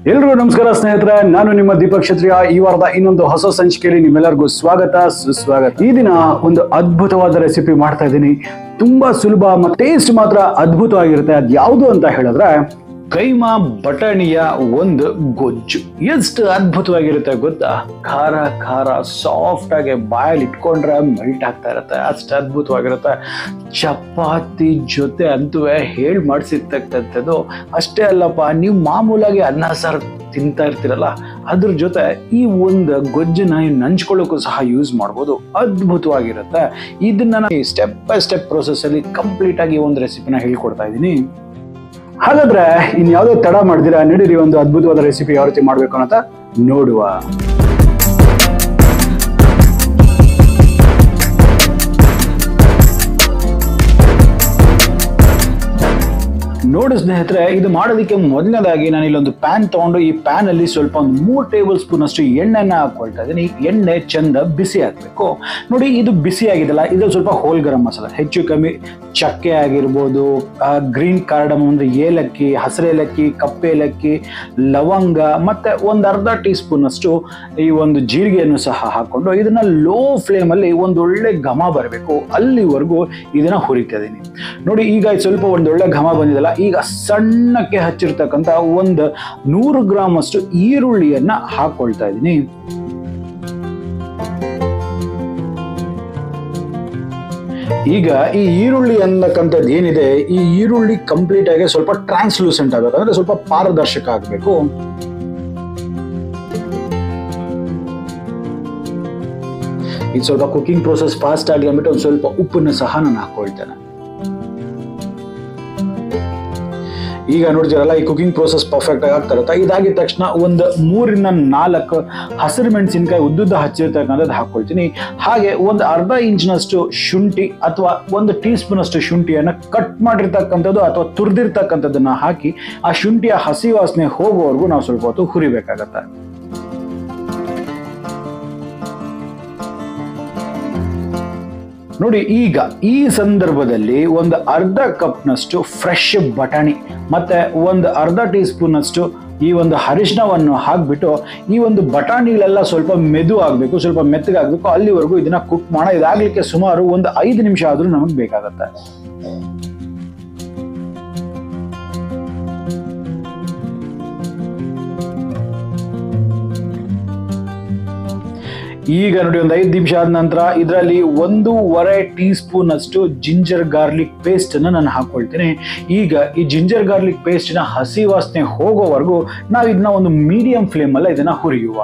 ಎಲ್ರಿಗೂ ನಮಸ್ಕಾರ ಸ್ನೇಹಿತರೆ ನಾನು ನಿಮ್ಮ ದೀಪಕ್ ಕ್ಷತ್ರಿಯ ಈ ವಾರದ ಇನ್ನೊಂದು ಹೊಸ ಸಂಚಿಕೆಯಲ್ಲಿ ನಿಮ್ಮೆಲ್ಲರಿಗೂ ಸ್ವಾಗತ ಸುಸ್ವಾಗತ ಈ ದಿನ ಒಂದು ಅದ್ಭುತವಾದ ರೆಸಿಪಿ ಮಾಡ್ತಾ ಇದ್ದೀನಿ ತುಂಬಾ ಸುಲಭ ಮತ್ತು ಟೇಸ್ಟ್ ಮಾತ್ರ ಅದ್ಭುತವಾಗಿರುತ್ತೆ ಅದು ಯಾವುದು ಅಂತ ಹೇಳಿದ್ರೆ ಕೈಮಾ ಬಟಾಣಿಯ ಒಂದು ಗೊಜ್ಜು ಎಷ್ಟು ಅದ್ಭುತವಾಗಿರುತ್ತೆ ಗೊತ್ತಾ ಖಾರ ಖಾರ ಸಾಫ್ಟ್ ಆಗಿ ಬಾಯಲ್ಲಿ ಇಟ್ಕೊಂಡ್ರೆ ಮೆಲ್ಟ್ ಆಗ್ತಾ ಇರುತ್ತೆ ಅಷ್ಟು ಅದ್ಭುತವಾಗಿರುತ್ತೆ ಚಪಾತಿ ಜೊತೆ ಅಂತೂ ಹೇಳಿ ಮಾಡಿಸಿರ್ತಕ್ಕಂಥದ್ದು ಅಷ್ಟೇ ಅಲ್ಲಪ್ಪ ನೀವು ಮಾಮೂಲಾಗಿ ಅನ್ನ ಸಾರು ತಿಂತಾ ಇರ್ತೀರಲ್ಲ ಅದ್ರ ಜೊತೆ ಈ ಒಂದು ಗೊಜ್ಜನ್ನ ನೀವು ನಂಚ್ಕೊಳ್ಳೋಕ್ಕೂ ಸಹ ಯೂಸ್ ಮಾಡ್ಬೋದು ಅದ್ಭುತವಾಗಿರುತ್ತೆ ಇದನ್ನ ನಾನು ಸ್ಟೆಪ್ ಬೈ ಸ್ಟೆಪ್ ಪ್ರೊಸೆಸ್ ಅಲ್ಲಿ ಕಂಪ್ಲೀಟ್ ಆಗಿ ಒಂದು ರೆಸಿಪಿನ ಹೇಳ್ಕೊಡ್ತಾ ಇದ್ದೀನಿ ಹಾಗಾದ್ರೆ ಇನ್ ಯಾವುದೇ ತಡ ಮಾಡಿದಿರಾ ನಡೀರಿ ಒಂದು ಅದ್ಭುತವಾದ ರೆಸಿಪಿ ಯಾವ ರೀತಿ ಮಾಡ್ಬೇಕು ಅಂತ ನೋಡುವ ನೋಡಿ ಸ್ನೇಹಿತರೆ ಇದು ಮಾಡೋದಕ್ಕೆ ಮೊದಲನೇದಾಗಿ ನಾನು ಇಲ್ಲೊಂದು ಪ್ಯಾನ್ ತಗೊಂಡು ಈ ಪ್ಯಾನ್ ಅಲ್ಲಿ ಸ್ವಲ್ಪ ಒಂದು ಮೂರು ಟೇಬಲ್ ಸ್ಪೂನ್ ಅಷ್ಟು ಎಣ್ಣೆನ ಹಾಕೊಳ್ತಾ ಇದ್ದೀನಿ ಎಣ್ಣೆ ಚಂದ ಬಿಸಿ ಹಾಕ್ಬೇಕು ನೋಡಿ ಇದು ಬಿಸಿ ಆಗಿದೆಲ್ಲ ಇದ್ರಲ್ಲಿ ಸ್ವಲ್ಪ ಹೋಲ್ ಗರಂ ಮಸಾಲ ಹೆಚ್ಚು ಕಮ್ಮಿ ಚಕ್ಕೆ ಆಗಿರ್ಬೋದು ಗ್ರೀನ್ ಕಾರ್ಡಮ್ ಅಂದ್ರೆ ಏಲಕ್ಕಿ ಹಸಿರು ಏಲಕ್ಕಿ ಕಪ್ಪೆ ಏಲಕ್ಕಿ ಲವಂಗ ಮತ್ತೆ ಒಂದು ಅರ್ಧ ಟೀ ಸ್ಪೂನ್ ಅಷ್ಟು ಈ ಒಂದು ಜೀರಿಗೆಯನ್ನು ಸಹ ಹಾಕೊಂಡು ಇದನ್ನ ಲೋ ಫ್ಲೇಮಲ್ಲಿ ಒಂದು ಒಳ್ಳೆ ಘಮ ಬರಬೇಕು ಅಲ್ಲಿವರೆಗೂ ಇದನ್ನ ಹುರಿತಾ ಇದ್ದೀನಿ ನೋಡಿ ಈಗ ಇದು ಸ್ವಲ್ಪ ಒಂದು ಒಳ್ಳೆ ಘಮ ಬಂದಿದೆಲ್ಲ ಈಗ ಸಣ್ಣಕ್ಕೆ ಹಚ್ಚಿರ್ತಕ್ಕಂಥ ಒಂದು ನೂರು ಗ್ರಾಮ್ ಅಷ್ಟು ಈರುಳ್ಳಿಯನ್ನ ಹಾಕೊಳ್ತಾ ಇದ್ದೀನಿ ಈಗ ಈ ಈರುಳ್ಳಿ ಅನ್ನಕ್ಕಂಥದ್ದು ಏನಿದೆ ಈ ಈರುಳ್ಳಿ ಕಂಪ್ಲೀಟ್ ಆಗಿ ಸ್ವಲ್ಪ ಟ್ರಾನ್ಸ್ಲೂಸೆಂಟ್ ಆಗಬೇಕು ಅಂದ್ರೆ ಸ್ವಲ್ಪ ಪಾರದರ್ಶಕ ಆಗಬೇಕು ಇದು ಸ್ವಲ್ಪ ಕುಕಿಂಗ್ ಪ್ರೋಸೆಸ್ ಫಾಸ್ಟ್ ಆಗಲಿ ಅಂದ್ಬಿಟ್ಟು ಒಂದು ಸ್ವಲ್ಪ ಉಪ್ಪನ್ನು ಸಹ ನಾನು ಹಾಕೊಳ್ತೇನೆ ಈಗ ನೋಡ್ತೀರಲ್ಲ ಈ ಕುಕಿಂಗ್ ಪ್ರೋಸೆಸ್ ಪರ್ಫೆಕ್ಟ್ ಆಗಿ ಆಗ್ತಾ ಇರುತ್ತೆ ಇದಾಗಿದ ತಕ್ಷಣ ಒಂದು ಮೂರಿಂದ ನಾಲ್ಕು ಹಸಿರು ಮೆಣಸಿನಕಾಯಿ ಉದ್ದುದ್ದ ಹಚ್ಚಿರ್ತಕ್ಕಂಥದ್ದು ಹಾಕೊಳ್ತೀನಿ ಹಾಗೆ ಒಂದು ಅರ್ಧ ಇಂಚಿನಷ್ಟು ಶುಂಠಿ ಅಥವಾ ಒಂದು ಟೀ ಸ್ಪೂನ್ ಅಷ್ಟು ಶುಂಠಿಯನ್ನು ಕಟ್ ಮಾಡಿರ್ತಕ್ಕಂಥದ್ದು ಅಥವಾ ತುರಿದಿರ್ತಕ್ಕಂಥದ್ದನ್ನ ಹಾಕಿ ಆ ಶುಂಠಿಯ ಹಸಿ ವಾಸನೆ ಹೋಗುವವರೆಗೂ ನಾವು ಸ್ವಲ್ಪ ಹೊತ್ತು ಹುರಿಬೇಕಾಗತ್ತೆ ನೋಡಿ ಈಗ ಈ ಸಂದರ್ಭದಲ್ಲಿ ಒಂದು ಅರ್ಧ ಕಪ್ನಷ್ಟು ಫ್ರೆಶ್ ಬಟಾಣಿ ಮತ್ತೆ ಒಂದು ಅರ್ಧ ಟೀ ಸ್ಪೂನ್ ಅಷ್ಟು ಈ ಒಂದು ಅರಿಶಿನವನ್ನು ಹಾಕ್ಬಿಟ್ಟು ಈ ಒಂದು ಬಟಾಣಿಗಳೆಲ್ಲ ಸ್ವಲ್ಪ ಮೆದು ಆಗಬೇಕು ಸ್ವಲ್ಪ ಮೆತ್ತಗಾಗಬೇಕು ಅಲ್ಲಿವರೆಗೂ ಇದನ್ನ ಕುಕ್ ಮಾಡೋಣ ಇದಾಗ್ಲಿಕ್ಕೆ ಸುಮಾರು ಒಂದು ಐದು ನಿಮಿಷ ಆದ್ರೂ ನಮಗೆ ಬೇಕಾಗತ್ತೆ ಈಗ ನೋಡಿ ಒಂದು ಐದು ನಿಮಿಷ ಆದ ನಂತರ ಇದರಲ್ಲಿ ಒಂದೂವರೆ ಟೀ ಸ್ಪೂನ್ ಅಷ್ಟು ಜಿಂಜರ್ ಗಾರ್ಲಿಕ್ ಪೇಸ್ಟ್ ಅನ್ನು ನಾನು ಹಾಕೊಳ್ತೀನಿ ಈಗ ಈ ಜಿಂಜರ್ ಗಾರ್ಲಿಕ್ ಪೇಸ್ಟ್ನ ಹಸಿ ವಾಸನೆ ಹೋಗೋವರೆಗೂ ನಾವು ಇದನ್ನ ಒಂದು ಮೀಡಿಯಂ ಫ್ಲೇಮ್ ಅಲ್ಲ ಇದನ್ನ ಹುರಿಯುವ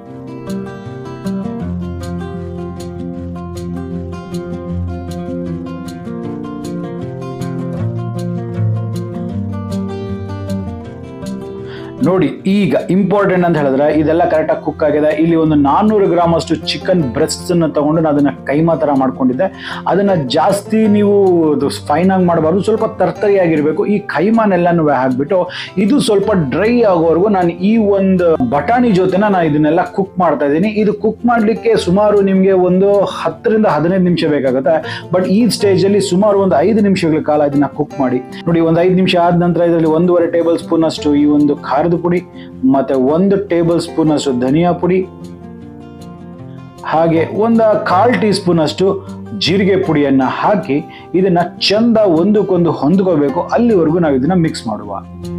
ನೋಡಿ ಈಗ ಇಂಪಾರ್ಟೆಂಟ್ ಅಂತ ಹೇಳಿದ್ರೆ ಇದೆಲ್ಲ ಕರೆಕ್ಟಾಗಿ ಕುಕ್ ಆಗಿದೆ ಇಲ್ಲಿ ಒಂದು ನಾನ್ನೂರು ಗ್ರಾಮ್ ಅಷ್ಟು ಚಿಕನ್ ಬ್ರೆಸ್ಟ್ ಅನ್ನು ತಗೊಂಡು ನಾನು ಅದನ್ನ ಕೈಮಾ ತರ ಮಾಡ್ಕೊಂಡಿದ್ದೆ ಅದನ್ನ ಜಾಸ್ತಿ ನೀವು ಫೈನ್ ಆಗಿ ಮಾಡಬಾರ್ದು ಸ್ವಲ್ಪ ತರ್ತರಿಯಾಗಿರ್ಬೇಕು ಈ ಕೈಮಾನೆಲ್ಲನೂ ಹಾಕ್ಬಿಟ್ಟು ಇದು ಸ್ವಲ್ಪ ಡ್ರೈ ಆಗೋವರೆಗೂ ನಾನು ಈ ಒಂದು ಬಟಾಣಿ ಜೊತೆನ ನಾನು ಇದನ್ನೆಲ್ಲ ಕುಕ್ ಮಾಡ್ತಾ ಇದ್ದೀನಿ ಇದು ಕುಕ್ ಮಾಡ್ಲಿಕ್ಕೆ ಸುಮಾರು ನಿಮಗೆ ಒಂದು ಹತ್ತರಿಂದ ಹದಿನೈದು ನಿಮಿಷ ಬೇಕಾಗುತ್ತೆ ಬಟ್ ಈ ಸ್ಟೇಜ್ ಅಲ್ಲಿ ಸುಮಾರು ಒಂದು ಐದು ನಿಮಿಷಗಳ ಕಾಲ ಇದನ್ನ ಕುಕ್ ಮಾಡಿ ನೋಡಿ ಒಂದು ಐದು ನಿಮಿಷ ಆದ ನಂತರ ಇದರಲ್ಲಿ ಒಂದೂವರೆ ಟೇಬಲ್ ಸ್ಪೂನ್ ಅಷ್ಟು ಈ ಒಂದು ಖಾರದ ಪುಡಿ ಮತ್ತೆ ಒಂದು ಟೇಬಲ್ ಸ್ಪೂನ್ ಅಷ್ಟು ಧನಿಯಾ ಪುಡಿ ಹಾಗೆ ಒಂದು ಕಾಲ್ ಟೀ ಸ್ಪೂನ್ ಅಷ್ಟು ಜೀರಿಗೆ ಪುಡಿಯನ್ನ ಹಾಕಿ ಇದನ್ನ ಚಂದ ಒಂದಕ್ಕೊಂದು ಹೊಂದ್ಕೋಬೇಕು ಅಲ್ಲಿವರೆಗೂ ನಾವು ಇದನ್ನ ಮಿಕ್ಸ್ ಮಾಡುವ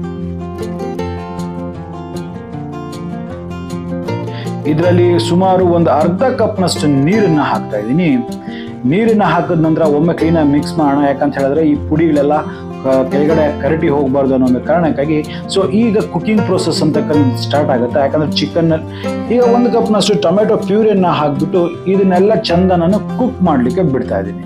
ಇದರಲ್ಲಿ ಸುಮಾರು ಒಂದು ಅರ್ಧ ಕಪ್ನಷ್ಟು ನೀರನ್ನ ಹಾಕ್ತಾ ಇದ್ದೀನಿ ನೀರನ್ನ ಹಾಕಿದ ನಂತರ ಒಮ್ಮೆ ಕ್ಲೀನಾಗಿ ಮಿಕ್ಸ್ ಮಾಡೋಣ ಯಾಕಂತ ಹೇಳಿದ್ರೆ ಈ ಪುಡಿಗಳೆಲ್ಲ ಕೆಳಗಡೆ ಕರಟಿ ಹೋಗಬಾರ್ದು ಅನ್ನೋ ಒಂದು ಕಾರಣಕ್ಕಾಗಿ ಸೊ ಈಗ ಕುಕಿಂಗ್ ಪ್ರೋಸೆಸ್ ಅಂತಕ್ಕಂಥ ಸ್ಟಾರ್ಟ್ ಆಗುತ್ತೆ ಯಾಕಂದ್ರೆ ಚಿಕನ್ ಈಗ ಒಂದು ಕಪ್ನಷ್ಟು ಟೊಮೆಟೊ ಪ್ಯೂರಿಯನ್ನ ಹಾಕ್ಬಿಟ್ಟು ಇದನ್ನೆಲ್ಲ ಚಂದ ನಾನು ಕುಕ್ ಮಾಡಲಿಕ್ಕೆ ಬಿಡ್ತಾ ಇದ್ದೀನಿ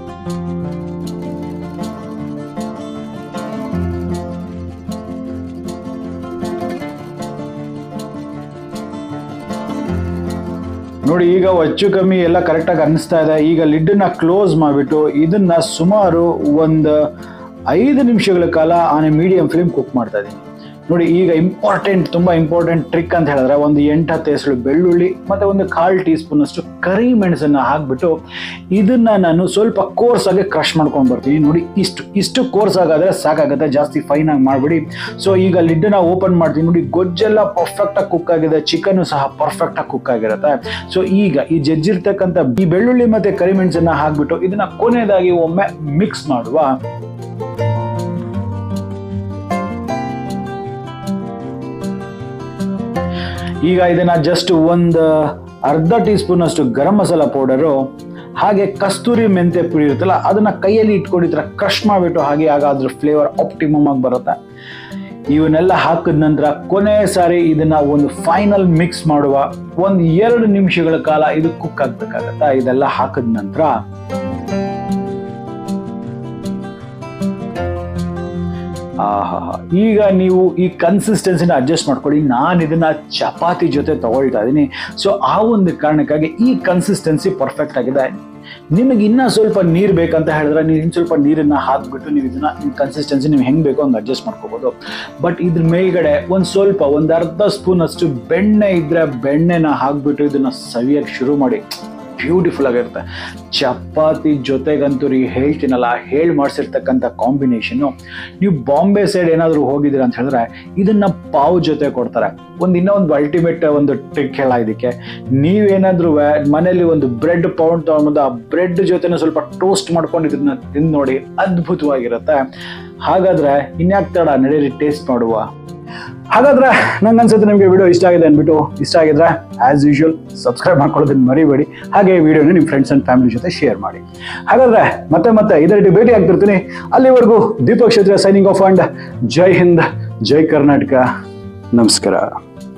ನೋಡಿ ಈಗ ಹೆಚ್ಚು ಕಮ್ಮಿ ಎಲ್ಲ ಕರೆಕ್ಟಾಗಿ ಅನ್ನಿಸ್ತಾ ಇದೆ ಈಗ ಲಿಡ್ಡನ್ನ ಕ್ಲೋಸ್ ಮಾಡಿಬಿಟ್ಟು ಇದನ್ನ ಸುಮಾರು ಒಂದು ಐದು ನಿಮಿಷಗಳ ಕಾಲ ಆನೆ ಮೀಡಿಯಂ ಫ್ಲೇಮ್ ಕುಕ್ ಮಾಡ್ತಾ ಇದ್ದೀನಿ ನೋಡಿ ಈಗ ಇಂಪಾರ್ಟೆಂಟ್ ತುಂಬಾ ಇಂಪಾರ್ಟೆಂಟ್ ಟ್ರಿಕ್ ಅಂತ ಹೇಳಿದ್ರೆ ಒಂದು ಎಂಟು ಹತ್ತು ಹೆಸರು ಬೆಳ್ಳುಳ್ಳಿ ಮತ್ತೆ ಒಂದು ಕಾಲು ಟೀ ಸ್ಪೂನ್ ಅಷ್ಟು ಕರಿ ಮೆಣಸನ್ನ ಹಾಕ್ಬಿಟ್ಟು ಇದನ್ನ ನಾನು ಸ್ವಲ್ಪ ಕೋರ್ಸ್ ಆಗಿ ಕ್ರಶ್ ಮಾಡ್ಕೊಂಡು ಬರ್ತೀನಿ ನೋಡಿ ಇಷ್ಟು ಇಷ್ಟು ಕೋರ್ಸ್ ಆಗಾದ್ರೆ ಸಾಕಾಗುತ್ತೆ ಜಾಸ್ತಿ ಫೈನ್ ಆಗಿ ಮಾಡ್ಬಿಡಿ ಸೊ ಈಗ ಲಿಡ್ನ ಓಪನ್ ಮಾಡ್ತೀನಿ ನೋಡಿ ಗೊಜ್ಜೆಲ್ಲ ಪರ್ಫೆಕ್ಟ್ ಆಗಿ ಕುಕ್ ಆಗಿದೆ ಚಿಕನ್ ಸಹ ಪರ್ಫೆಕ್ಟ್ ಆಗಿ ಕುಕ್ ಆಗಿರುತ್ತೆ ಸೊ ಈಗ ಈ ಜಜ್ಜಿರ್ತಕ್ಕಂಥ ಈ ಬೆಳ್ಳುಳ್ಳಿ ಮತ್ತೆ ಕರಿಮೆಣಸನ್ನ ಹಾಕ್ಬಿಟ್ಟು ಇದನ್ನ ಕೊನೆಯದಾಗಿ ಒಮ್ಮೆ ಮಿಕ್ಸ್ ಮಾಡುವ ಈಗ ಇದನ್ನ ಜಸ್ಟ್ ಒಂದು ಅರ್ಧ ಟೀ ಸ್ಪೂನ್ ಅಷ್ಟು ಗರಂ ಮಸಾಲ ಪೌಡರು ಹಾಗೆ ಕಸ್ತೂರಿ ಮೆಂತೆ ಪುಡಿ ಇರುತ್ತಲ್ಲ ಅದನ್ನ ಕೈಯಲ್ಲಿ ಇಟ್ಕೊಂಡು ಈ ಥರ ಕ್ರಶ್ ಮಾಡಿಬಿಟ್ಟು ಹಾಗೆ ಆಗ ಅದ್ರ ಫ್ಲೇವರ್ ಆಪ್ಟಿಮಮ್ ಆಗಿ ಬರುತ್ತೆ ಇವನ್ನೆಲ್ಲ ಹಾಕಿದ ನಂತರ ಕೊನೆ ಸಾರಿ ಇದನ್ನ ಒಂದು ಫೈನಲ್ ಮಿಕ್ಸ್ ಮಾಡುವ ಒಂದು ಎರಡು ನಿಮಿಷಗಳ ಕಾಲ ಇದು ಕುಕ್ ಆಗ್ಬೇಕಾಗತ್ತ ಇದೆಲ್ಲ ಹಾಕಿದ ನಂತರ ಆಹಾ ಈಗ ನೀವು ಈ ಕನ್ಸಿಸ್ಟೆನ್ಸಿನ ಅಡ್ಜಸ್ಟ್ ಮಾಡ್ಕೊಳ್ಳಿ ನಾನು ಇದನ್ನ ಚಪಾತಿ ಜೊತೆ ತಗೊಳ್ತಾ ಇದ್ದೀನಿ ಸೊ ಆ ಒಂದು ಕಾರಣಕ್ಕಾಗಿ ಈ ಕನ್ಸಿಸ್ಟೆನ್ಸಿ ಪರ್ಫೆಕ್ಟ್ ಆಗಿದೆ ನಿಮಗೆ ಇನ್ನೂ ಸ್ವಲ್ಪ ನೀರು ಬೇಕಂತ ಹೇಳಿದ್ರೆ ನೀವು ಇನ್ನು ಸ್ವಲ್ಪ ನೀರನ್ನ ಹಾಕ್ಬಿಟ್ಟು ನೀವು ಇದನ್ನ ನಿಮ್ಮ ಕನ್ಸಿಸ್ಟೆನ್ಸಿ ನೀವು ಹೆಂಗೆ ಬೇಕೋ ಹಂಗೆ ಅಡ್ಜಸ್ಟ್ ಮಾಡ್ಕೋಬೋದು ಬಟ್ ಇದ್ರ ಮೇಲ್ಗಡೆ ಒಂದು ಸ್ವಲ್ಪ ಒಂದು ಅರ್ಧ ಸ್ಪೂನ್ ಅಷ್ಟು ಬೆಣ್ಣೆ ಇದ್ರೆ ಬೆಣ್ಣೆನ ಹಾಕ್ಬಿಟ್ಟು ಇದನ್ನ ಸವಿಯಕ್ಕೆ ಶುರು ಮಾಡಿ ಬ್ಯೂಟಿಫುಲ್ ಆಗಿರುತ್ತೆ ಚಪಾತಿ ಜೊತೆಗಂತೂ ರೀ ಹೇಳ್ತೀನಲ್ಲ ಹೇಳಿ ಮಾಡಿಸಿರ್ತಕ್ಕಂಥ ಕಾಂಬಿನೇಷನ್ನು ನೀವು ಬಾಂಬೆ ಸೈಡ್ ಏನಾದರೂ ಹೋಗಿದ್ದೀರಾ ಅಂತ ಹೇಳಿದ್ರೆ ಇದನ್ನ ಪಾವ್ ಜೊತೆ ಕೊಡ್ತಾರೆ ಒಂದು ಇನ್ನೂ ಒಂದು ಅಲ್ಟಿಮೇಟ್ ಒಂದು ಟ್ರಿಕ್ ಹೇಳ ಇದಕ್ಕೆ ನೀವೇನಾದ್ರೂ ಮನೇಲಿ ಒಂದು ಬ್ರೆಡ್ ಪೌಂಡ್ ತಗೊಂಬಂದು ಆ ಬ್ರೆಡ್ ಜೊತೆನೂ ಸ್ವಲ್ಪ ಟೋಸ್ಟ್ ಮಾಡ್ಕೊಂಡು ಇದನ್ನ ತಿಂದು ನೋಡಿ ಅದ್ಭುತವಾಗಿರುತ್ತೆ ಹಾಗಾದ್ರೆ ಇನ್ಯಾಕ್ ತಡ ನಡೀರಿ ಟೇಸ್ಟ್ ಮಾಡುವ ಹಾಗಾದ್ರೆ ನಂಗೆ ಅನ್ಸುತ್ತೆ ನಿಮಗೆ ವಿಡಿಯೋ ಇಷ್ಟ ಆಗಿದೆ ಅಂದ್ಬಿಟ್ಟು ಇಷ್ಟ ಆಗಿದ್ರೆ ಆಸ್ ಯೂಶುವಲ್ ಸಬ್ಸ್ಕ್ರೈಬ್ ಮಾಡ್ಕೊಳ್ಳೋದನ್ನ ಮರಿಬೇಡಿ ಹಾಗೆ ಈ ವಿಡಿಯೋನ ನಿಮ್ಮ ಫ್ರೆಂಡ್ಸ್ ಅಂಡ್ ಫ್ಯಾಮಿಲಿ ಜೊತೆ ಶೇರ್ ಮಾಡಿ ಹಾಗಾದ್ರೆ ಮತ್ತೆ ಮತ್ತೆ ಇದೇ ರೀತಿ ಭೇಟಿ ಆಗ್ತಿರ್ತೀನಿ ಅಲ್ಲಿವರೆಗೂ Deepak Kshetra signing off and Jai Hind Jai Karnataka ನಮಸ್ಕಾರ